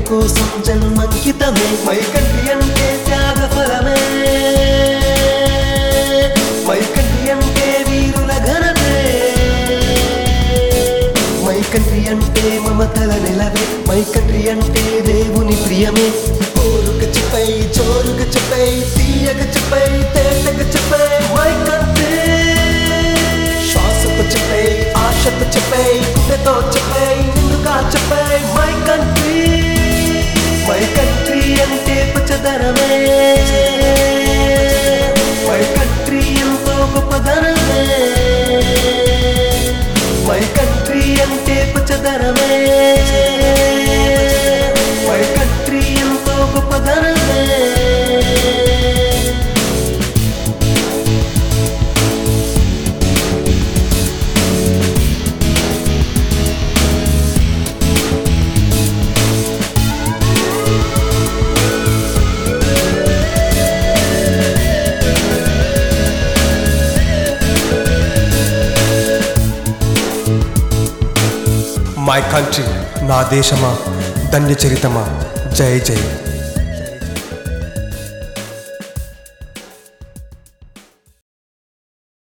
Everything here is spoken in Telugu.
కోసం జన్మంకితమే మై కంట్రీ అంటే త్యాగ ఫలమే మై కంట్రీ అంటే వీరుల ఘనతే మై కంట్రీ అంటే మమతల నిలవే మై కంట్రీ అంటే దేవుని ప్రియమే కోరుక చెప్పై చోరుక చెప్పై తీయక చెప్పై తేటక చెప్పై మై కంట్రీ శ్వాసతో చెప్పై ఆశతో చెప్పై గుండెతో చెప్పై నిండుగా చెప్పై మై కంట్రీ మై కంట్రీ అంటే పచ్చదనమే మై కంట్రీ ఎంతో గొప్పదనమే మై కంట్రీ అంటే పచ్చదనమే మై కంట్రీ ఎంతో గొప్పదనమే మై కంట్రీ నా దేశమా ధన్య చరితమా జై జై